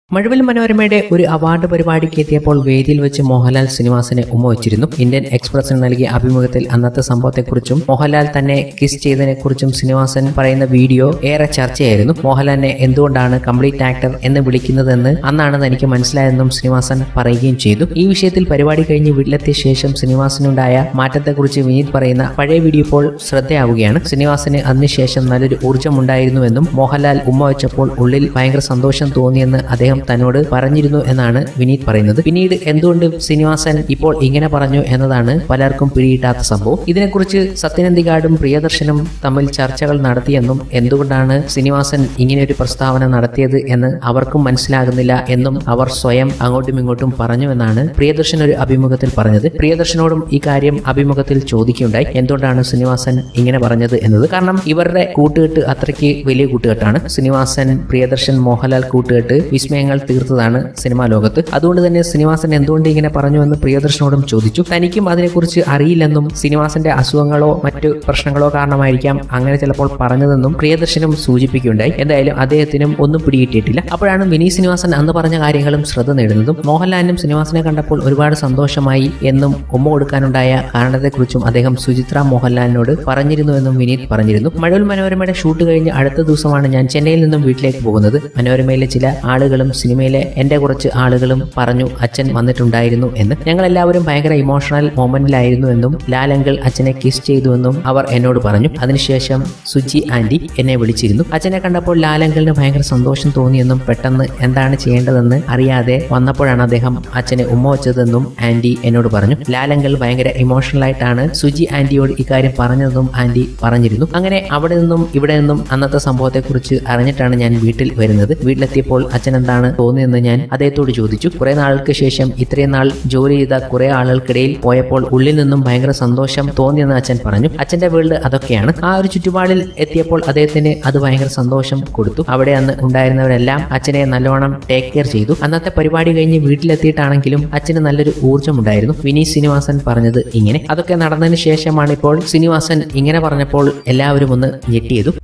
മഴവിൽ മനോരമയുടെ ഒരു അവാർഡ് പരിപാടിക്ക് എത്തിയപ്പോൾ വേദിയിൽ വെച്ച് മോഹൻലാൽ ശ്രീനിവാസനെ ഉമ്മ വച്ചിരുന്നു ഇന്ത്യൻ എക്സ്പ്രസിന് നൽകിയ അഭിമുഖത്തിൽ അന്നത്തെ സംഭവത്തെക്കുറിച്ചും മോഹൻലാൽ തന്നെ കിസ് ചെയ്തതിനെക്കുറിച്ചും ശ്രീനിവാസൻ പറയുന്ന വീഡിയോ ഏറെ ചർച്ചയായിരുന്നു മോഹൻലാലിനെ എന്തുകൊണ്ടാണ് കംപ്ലീറ്റ് ആക്ടർ എന്ന് വിളിക്കുന്നതെന്ന് അന്നാണ് തനിക്ക് മനസ്സിലായതെന്നും ശ്രീനിവാസൻ പറയുകയും ചെയ്തു ഈ വിഷയത്തിൽ പരിപാടി കഴിഞ്ഞ് വീട്ടിലെത്തിയ ശേഷം ശ്രീനിവാസനുണ്ടായ മാറ്റത്തെക്കുറിച്ച് വിനീത് പറയുന്ന പഴയ വീഡിയോ ഇപ്പോൾ ശ്രദ്ധയാവുകയാണ് ശ്രീനിവാസന് അതിനുശേഷം നല്ലൊരു ഊർജ്ജമുണ്ടായിരുന്നുവെന്നും മോഹൻലാൽ ഉമ്മ വെച്ചപ്പോൾ ഉള്ളിൽ ഭയങ്കര സന്തോഷം തോന്നിയെന്ന് അദ്ദേഹം തന്നോട് പറഞ്ഞിരുന്നു എന്നാണ് വിനീത് പറയുന്നത് പിന്നീട് എന്തുകൊണ്ട് ശ്രീനിവാസൻ ഇപ്പോൾ ഇങ്ങനെ പറഞ്ഞു എന്നതാണ് പലർക്കും പിടിയിട്ടാത്ത സംഭവം ഇതിനെക്കുറിച്ച് സത്യനന്ദികാടും പ്രിയദർശനും തമ്മിൽ ചർച്ചകൾ നടത്തിയെന്നും എന്തുകൊണ്ടാണ് ശ്രീനിവാസൻ ഇങ്ങനെ ഒരു പ്രസ്താവന നടത്തിയത് എന്ന് അവർക്കും മനസ്സിലാകുന്നില്ല എന്നും അവർ സ്വയം അങ്ങോട്ടും ഇങ്ങോട്ടും പറഞ്ഞുവെന്നാണ് പ്രിയദർശൻ ഒരു അഭിമുഖത്തിൽ പറഞ്ഞത് പ്രിയദർശനോടും ഈ കാര്യം അഭിമുഖത്തിൽ ചോദിക്കുകയുണ്ടായി എന്തുകൊണ്ടാണ് ശ്രീനിവാസൻ ഇങ്ങനെ പറഞ്ഞത് എന്നത് കാരണം ഇവരുടെ കൂട്ടുകെട്ട് അത്രയ്ക്ക് വലിയ കൂട്ടുകെട്ടാണ് ശ്രീനിവാസൻ പ്രിയദർശൻ മോഹൻലാൽ കൂട്ടുകെട്ട് വിസ്മയങ്ങൾ തീർത്തതാണ് സിനിമാ ലോകത്ത് അതുകൊണ്ട് തന്നെ ശ്രീനിവാസൻ എന്തുകൊണ്ട് ഇങ്ങനെ പറഞ്ഞു എന്ന് പ്രിയദർശനോടും ചോദിച്ചു തനിക്കും അതിനെക്കുറിച്ച് അറിയില്ലെന്നും ശ്രീനിവാസന്റെ അസുഖങ്ങളോ മറ്റു പ്രശ്നങ്ങളോ കാരണമായിരിക്കാം അങ്ങനെ ചിലപ്പോൾ പറഞ്ഞതെന്നും പ്രിയദർശനും സൂചിപ്പിക്കുകയുണ്ടായി എന്തായാലും അദ്ദേഹത്തിനും ഒന്നും പിടികിട്ടിയിട്ടില്ല അപ്പോഴാണ് വിനീത് ശ്രീനിവാസൻ അന്ന് പറഞ്ഞ കാര്യങ്ങളും ശ്രദ്ധ നേടുന്നതും മോഹൻലാലിനും ശ്രീനിവാസനെ കണ്ടപ്പോൾ ഒരുപാട് സന്തോഷമായി എന്നും ഉമ്മ കൊടുക്കാനുണ്ടായ കാരണത്തെക്കുറിച്ചും അദ്ദേഹം സുചിത്ര മോഹൻലാലിനോട് പറഞ്ഞിരുന്നുവെന്നും വിനീത് പറഞ്ഞിരുന്നു മഴവിൽ മനോരമയുടെ ഷൂട്ട് കഴിഞ്ഞ് അടുത്ത ദിവസമാണ് ഞാൻ ചെന്നൈയിൽ നിന്നും വീട്ടിലേക്ക് പോകുന്നത് മനോരമയിലെ ചില ആളുകളും സിനിമയിലെ എന്റെ കുറച്ച് ആളുകളും പറഞ്ഞു അച്ഛൻ വന്നിട്ടുണ്ടായിരുന്നു എന്ന് ഞങ്ങൾ എല്ലാവരും ഭയങ്കര ഇമോഷണൽ മൊമെന്റിലായിരുന്നു എന്നും ലാലങ്കൾ അച്ഛനെ കിസ് ചെയ്തുവെന്നും അവർ എന്നോട് പറഞ്ഞു അതിനുശേഷം സുജി ആന്റി എന്നെ വിളിച്ചിരുന്നു അച്ഛനെ കണ്ടപ്പോൾ ലാലങ്കലിന് ഭയങ്കര സന്തോഷം തോന്നിയെന്നും പെട്ടെന്ന് എന്താണ് ചെയ്യേണ്ടതെന്ന് അറിയാതെ വന്നപ്പോഴാണ് അദ്ദേഹം അച്ഛനെ ഉമ്മ വെച്ചതെന്നും ആന്റി എന്നോട് പറഞ്ഞു ലാലങ്കൽ ഭയങ്കര ഇമോഷണൽ ആയിട്ടാണ് സുജി ആന്റിയോട് ഇക്കാര്യം പറഞ്ഞതെന്നും ആന്റി പറഞ്ഞിരുന്നു അങ്ങനെ അവിടെ നിന്നും ഇവിടെ നിന്നും അന്നത്തെ സംഭവത്തെക്കുറിച്ച് അറിഞ്ഞിട്ടാണ് ഞാൻ വീട്ടിൽ വരുന്നത് വീട്ടിലെത്തിയപ്പോൾ അച്ഛൻ എന്താണ് തോന്നിയെന്ന് ഞാൻ അദ്ദേഹത്തോട് ചോദിച്ചു കുറെ നാൾക്ക് ശേഷം ഇത്രയും നാൾ ജോലി ചെയ്ത കുറെ ആളുകൾക്കിടയിൽ പോയപ്പോൾ ഉള്ളിൽ നിന്നും ഭയങ്കര സന്തോഷം തോന്നിയെന്ന് അച്ഛൻ പറഞ്ഞു അച്ഛന്റെ വേൾഡ് അതൊക്കെയാണ് ആ ഒരു ചുറ്റുപാടിൽ എത്തിയപ്പോൾ അദ്ദേഹത്തിന് അത് ഭയങ്കര സന്തോഷം കൊടുത്തു അവിടെ അന്ന് ഉണ്ടായിരുന്നവരെല്ലാം അച്ഛനെ നല്ലോണം ടേക്ക് കെയർ ചെയ്തു അന്നത്തെ പരിപാടി കഴിഞ്ഞ് വീട്ടിലെത്തിയിട്ടാണെങ്കിലും അച്ഛന് നല്ലൊരു ഊർജ്ജം ഉണ്ടായിരുന്നു വിനീത് ശ്രീനിവാസൻ പറഞ്ഞത് ഇങ്ങനെ അതൊക്കെ നടന്നതിന് ശേഷമാണ് ഇപ്പോൾ ശ്രീനിവാസൻ ഇങ്ങനെ പറഞ്ഞപ്പോൾ എല്ലാവരും ഒന്ന് ഞെട്ടിയതും